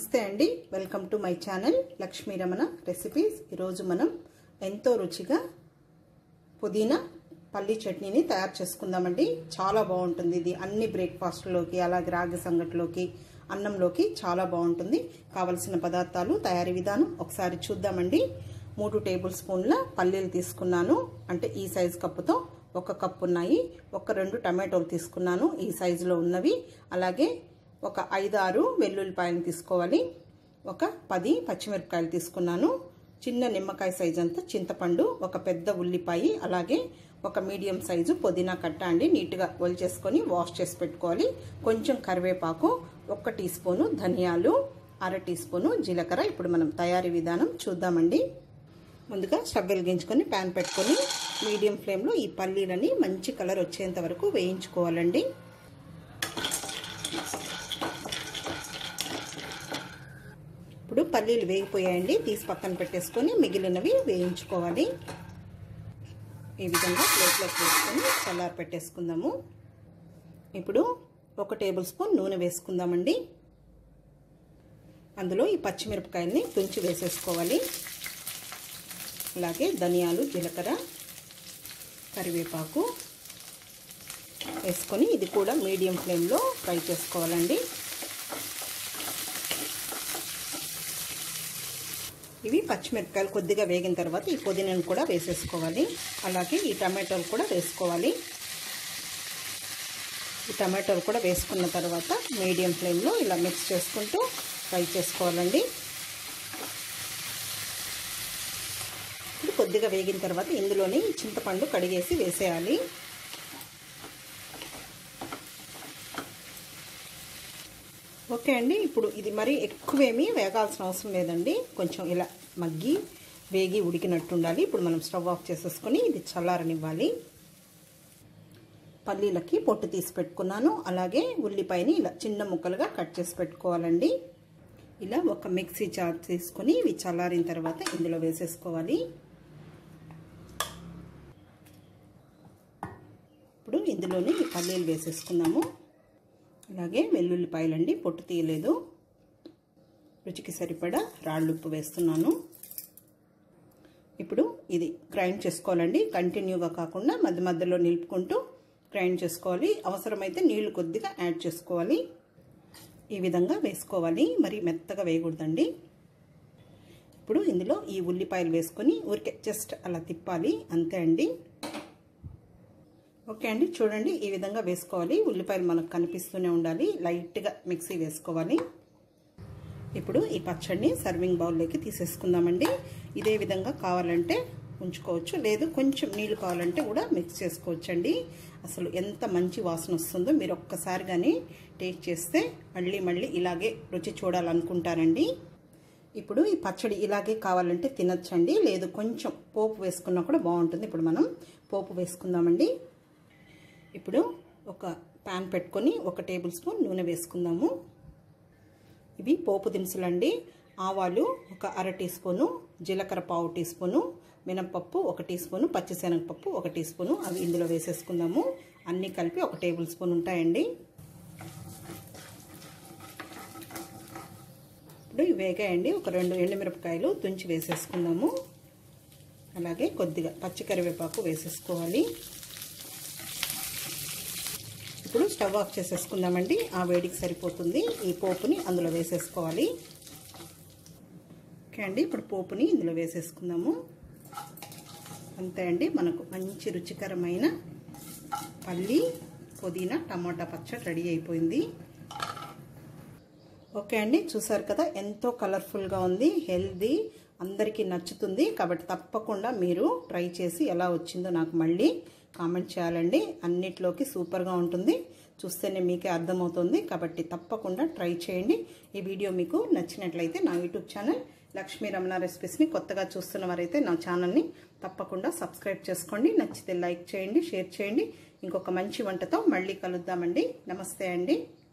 నమస్తే అండి welcome to my channel Lakshmi Ramana recipes ఈరోజు మనం ఎంతో రుచిగా పుదీనా పల్లి చట్నీని తయారు చేసుకుందామండి చాలా బాగుంటుంది ఇది అన్ని బ్రేక్ఫాస్ట్లోకి అలాగే రాగి సంగటిలోకి అన్నంలోకి చాలా బాగుంటుంది కావలసిన పదార్థాలు తయారీ విధానం ఒకసారి చూద్దామండి మూడు టేబుల్ స్పూన్ల పల్లీలు తీసుకున్నాను అంటే ఈ సైజు కప్పుతో ఒక కప్పు ఉన్నాయి ఒక రెండు టమాటోలు తీసుకున్నాను ఈ సైజులో ఉన్నవి అలాగే ఒక ఐదు ఆరు వెల్లుల్లిపాయలు తీసుకోవాలి ఒక పది పచ్చిమిరపకాయలు తీసుకున్నాను చిన్న నిమ్మకాయ సైజు అంతా చింతపండు ఒక పెద్ద ఉల్లిపాయ అలాగే ఒక మీడియం సైజు పుదీనా కట్ట అండి నీట్గా చేసుకొని వాష్ చేసి పెట్టుకోవాలి కొంచెం కరివేపాకు ఒక టీ స్పూను ధనియాలు అర టీ స్పూను జీలకర్ర ఇప్పుడు మనం తయారీ విధానం చూద్దామండి ముందుగా స్టవ్ వెలిగించుకొని ప్యాన్ పెట్టుకొని మీడియం ఫ్లేమ్లో ఈ పల్లీలని మంచి కలర్ వచ్చేంత వరకు వేయించుకోవాలండి ఇప్పుడు పల్లీలు వేగిపోయాయండి తీసి పక్కన పెట్టేసుకొని మిగిలినవి వేయించుకోవాలి ఈ విధంగా ప్లేట్లోకి వేసుకొని చల్లారి పెట్టేసుకుందాము ఇప్పుడు ఒక టేబుల్ స్పూన్ నూనె వేసుకుందామండి అందులో ఈ పచ్చిమిరపకాయల్ని తుంచి వేసేసుకోవాలి అలాగే ధనియాలు జీలకర్ర కరివేపాకు వేసుకొని ఇది కూడా మీడియం ఫ్లేమ్లో ఫ్రై చేసుకోవాలండి ఇవి పచ్చిమిరపకాయలు కొద్దిగా వేగిన తర్వాత ఈ పుదీనాను కూడా వేసేసుకోవాలి అలాగే ఈ టమాటోలు కూడా వేసుకోవాలి ఈ టమాటోలు కూడా వేసుకున్న తర్వాత మీడియం ఫ్లేమ్లో ఇలా మిక్స్ చేసుకుంటూ ఫ్రై చేసుకోవాలండి ఇప్పుడు కొద్దిగా వేగిన తర్వాత ఇందులోని చింతపండు కడిగేసి వేసేయాలి ఓకే అండి ఇప్పుడు ఇది మరీ ఎక్కువేమీ వేగాల్సిన అవసరం లేదండి కొంచెం ఇలా మగ్గి వేగి ఉడికినట్టు ఉండాలి ఇప్పుడు మనం స్టవ్ ఆఫ్ చేసేసుకొని ఇది చల్లారనివ్వాలి పల్లీలకి పొట్టు తీసి పెట్టుకున్నాను అలాగే ఉల్లిపాయని ఇలా చిన్న ముక్కలుగా కట్ చేసి పెట్టుకోవాలండి ఇలా ఒక మిక్సీ జార్ తీసుకొని ఇవి చల్లారిన తర్వాత ఇందులో వేసేసుకోవాలి ఇప్పుడు ఇందులోని ఈ పల్లీలు వేసేసుకుందాము అలాగే వెల్లుల్లిపాయలండి పొట్టు తీయలేదు రుచికి సరిపడా రాళ్ళుప్పు వేస్తున్నాను ఇప్పుడు ఇది గ్రైండ్ చేసుకోవాలండి కంటిన్యూగా కాకుండా మధ్య మధ్యలో నిలుపుకుంటూ గ్రైండ్ చేసుకోవాలి అవసరమైతే నీళ్లు కొద్దిగా యాడ్ చేసుకోవాలి ఈ విధంగా వేసుకోవాలి మరి మెత్తగా వేయకూడదండి ఇప్పుడు ఇందులో ఈ ఉల్లిపాయలు వేసుకొని ఊరికే జస్ట్ అలా తిప్పాలి అంతే అండి ఓకే అండి చూడండి ఈ విధంగా వేసుకోవాలి ఉల్లిపాయలు మనకు కనిపిస్తూనే ఉండాలి లైట్గా మిక్సీ వేసుకోవాలి ఇప్పుడు ఈ పచ్చడిని సర్వింగ్ బౌల్లోకి తీసేసుకుందామండి ఇదే విధంగా కావాలంటే ఉంచుకోవచ్చు లేదు కొంచెం నీళ్ళు కావాలంటే కూడా మిక్స్ చేసుకోవచ్చండి అసలు ఎంత మంచి వాసన వస్తుందో మీరు ఒక్కసారి కానీ టేస్ట్ చేస్తే మళ్ళీ మళ్ళీ ఇలాగే రుచి చూడాలనుకుంటారండి ఇప్పుడు ఈ పచ్చడి ఇలాగే కావాలంటే తినచ్చండి లేదు కొంచెం పోపు వేసుకున్నా కూడా బాగుంటుంది ఇప్పుడు మనం పోపు వేసుకుందామండి ఇప్పుడు ఒక ప్యాన్ పెట్టుకొని ఒక టేబుల్ స్పూన్ నూనె వేసుకుందాము ఇవి పోపు దినుసులండి ఆవాలు ఒక అర టీ స్పూను జీలకర్ర పావు టీ స్పూను మినప్పప్పు ఒక టీ స్పూను పచ్చిశనగపప్పు ఒక టీ స్పూను అవి ఇందులో వేసేసుకుందాము అన్నీ కలిపి ఒక టేబుల్ స్పూన్ ఉంటాయండి ఇప్పుడు ఇవి వేగాయండి ఒక రెండు ఎండుమిరపకాయలు తుంచి వేసేసుకుందాము అలాగే కొద్దిగా పచ్చికరివేపాకు వేసేసుకోవాలి ఇప్పుడు స్టవ్ ఆఫ్ చేసేసుకుందామండి ఆ వేడికి సరిపోతుంది ఈ పోపుని అందులో వేసేసుకోవాలి ఓకే అండి ఇప్పుడు పోపుని ఇందులో వేసేసుకుందాము అంతే అండి మనకు మంచి రుచికరమైన పల్లి పుదీనా టమాటా పచ్చడి రెడీ అయిపోయింది ఓకే అండి చూసారు కదా ఎంతో కలర్ఫుల్గా ఉంది హెల్దీ అందరికీ నచ్చుతుంది కాబట్టి తప్పకుండా మీరు ట్రై చేసి ఎలా వచ్చిందో నాకు మళ్ళీ కామెంట్ చేయాలండి అన్నిట్లోకి సూపర్గా ఉంటుంది చూస్తేనే మీకే అర్థమవుతుంది కాబట్టి తప్పకుండా ట్రై చేయండి ఈ వీడియో మీకు నచ్చినట్లయితే నా యూట్యూబ్ ఛానల్ లక్ష్మీ రమణ రెసిపీస్ని కొత్తగా చూస్తున్న వారైతే నా ఛానల్ని తప్పకుండా సబ్స్క్రైబ్ చేసుకోండి నచ్చితే లైక్ చేయండి షేర్ చేయండి ఇంకొక మంచి వంటతో మళ్ళీ కలుద్దామండి నమస్తే అండి